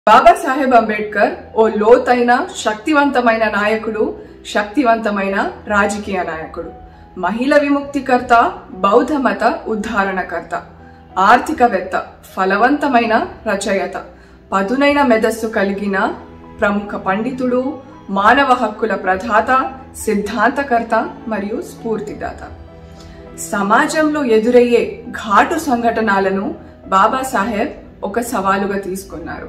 బాబాసాహెబ్ అంబేద్కర్ ఓ లోతైన శక్తివంతమైన నాయకుడు శక్తివంతమైన రాజకీయ నాయకుడు మహిళ విముక్తికర్త బౌద్ధ మత ఉద్ధారణకర్త ఆర్థికవేత్త ఫలవంతమైన రచయిత పదునైన మెదస్సు కలిగిన ప్రముఖ పండితుడు మానవ హక్కుల ప్రధాత సిద్ధాంతకర్త మరియు స్ఫూర్తిదాత సమాజంలో ఎదురయ్యే ఘాటు సంఘటనలను బాబాసాహెబ్ ఒక సవాలుగా తీసుకున్నారు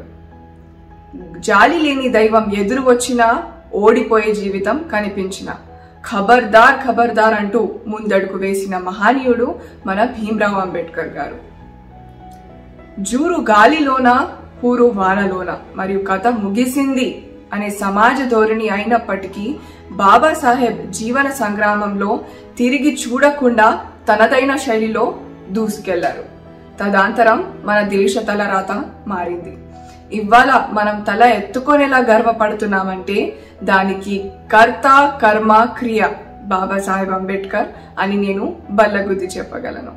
జాలి లేని దైవం ఎదురు వచ్చినా ఓడిపోయే జీవితం కనిపించిన ఖబర్దార్ ఖబర్దార్ అంటూ ముందడుగు వేసిన మహానీయుడు మన భీమ్రావ్ అంబేద్కర్ గారు జూరు గాలిలోన హూరు వానలోన మరియు కథ ముగిసింది అనే సమాజ ధోరణి అయినప్పటికీ బాబాసాహెబ్ జీవన సంగ్రామంలో తిరిగి చూడకుండా తనదైన శైలిలో దూసుకెళ్లారు తదాంతరం మన దేశ తలరాత మారింది ఇవాళ మనం తల ఎత్తుకునేలా గర్వపడుతున్నామంటే దానికి కర్త కర్మ క్రియ బాబాసాహెబ్ అంబేద్కర్ అని నేను బల్లగుద్ది చెప్పగలను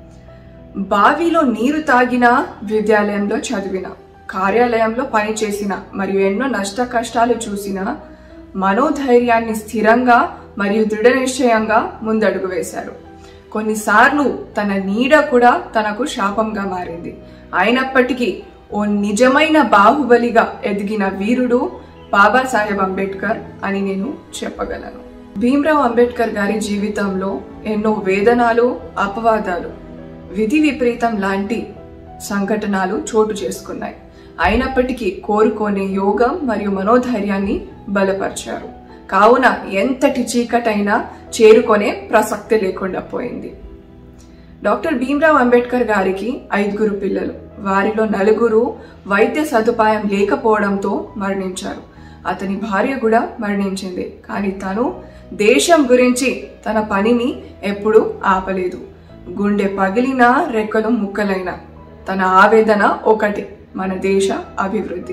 బావిలో నీరు తాగిన విద్యాలయంలో చదివిన కార్యాలయంలో పనిచేసిన మరియు ఎన్నో నష్ట కష్టాలు చూసిన మనోధైర్యాన్ని స్థిరంగా మరియు దృఢ నిశ్చయంగా ముందడుగు వేశారు కొన్నిసార్లు తన నీడ కూడా తనకు శాపంగా మారింది అయినప్పటికీ ఓ నిజమైన బాహుబలిగా ఎదిగిన వీరుడు బాబాసాహెబ్ అంబేద్కర్ అని నేను చెప్పగలను భీమ్రావ్ అంబేద్కర్ గారి జీవితంలో ఎన్నో వేదనలు అపవాదాలు విధి విపరీతం లాంటి సంఘటనలు చోటు చేసుకున్నాయి అయినప్పటికీ కోరుకోనే యోగం మరియు మనోధైర్యాన్ని బలపరిచారు కావున ఎంతటి చీకటైనా చేరుకొనే ప్రసక్తి లేకుండా పోయింది డాక్టర్ భీమ్రావ్ అంబేద్కర్ గారికి ఐదుగురు పిల్లలు వారిలో నలుగురు వైద్య సదుపాయం లేకపోవడంతో మరణించారు అతని భార్య కూడా మరణించింది కానీ తను దేశం గురించి తన పనిని ఎప్పుడూ ఆపలేదు గుండె పగిలిన రెక్కలు ముక్కలైన తన ఆవేదన ఒకటి మన దేశ అభివృద్ధి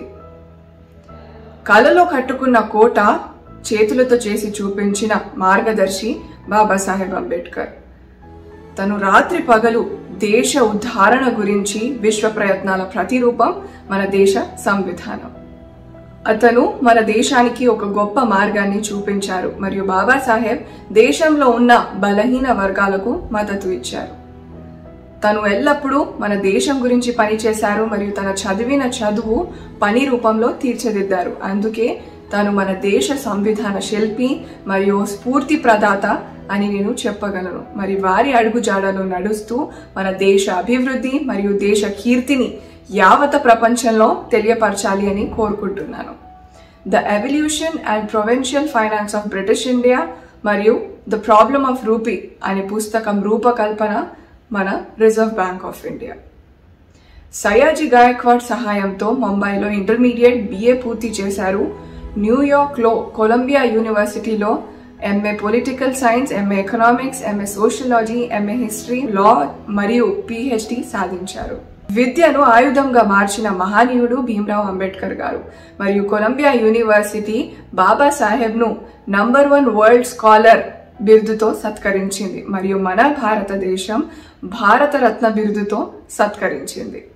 కలలో కట్టుకున్న కోట చేతులతో చేసి చూపించిన మార్గదర్శి బాబాసాహెబ్ అంబేద్కర్ తను రాత్రి పగలు దేశ ఉద్ధారణ గురించి విశ్వ ప్రయత్నాల ప్రతిరూపం మన దేశ సంవిధానం అతను మన దేశానికి ఒక గొప్ప మార్గాన్ని చూపించారు మరియు బాబాసాహెబ్ దేశంలో ఉన్న బలహీన వర్గాలకు మద్దతు ఇచ్చారు తను ఎల్లప్పుడూ మన దేశం గురించి పనిచేశారు మరియు తన చదివిన చదువు పని రూపంలో తీర్చిదిద్దారు అందుకే తను మన దేశ సంవిధాన శిల్పి మరియు స్ఫూర్తి ప్రదాత అని నేను చెప్పగలను మరి వారి అడుగుజాడలో నడుస్తూ మన దేశ అభివృద్ధి మరియు దేశ కీర్తిని యావత ప్రపంచంలో తెలియపరచాలి అని కోరుకుంటున్నాను the evolution and provincial finance of British India మరియు ద ప్రాబ్లమ్ ఆఫ్ రూపీ అనే పుస్తకం రూపకల్పన మన reserve bank of India Sayaji Gaekwad సహాయంతో ముంబైలో ఇంటర్మీడియట్ బిఏ పూర్తి చేశారు న్యూయార్క్లో కొలంబియా యూనివర్సిటీలో MA political science MA economics MA sociology MA history law మరియు పిహెచ్డి సాధించారు విద్యను ఆయుధంగా మార్చిన మహానీయుడు భీమ్రావ్ అంబేద్కర్ గారు మరియు కొలంబియా యూనివర్సిటీ బాబాసాహెబ్ ను నంబర్ వన్ వరల్డ్ స్కాలర్ బిరుదుతో సత్కరించింది మరియు మన భారతదేశం భారతరత్న బిరుదుతో సత్కరించింది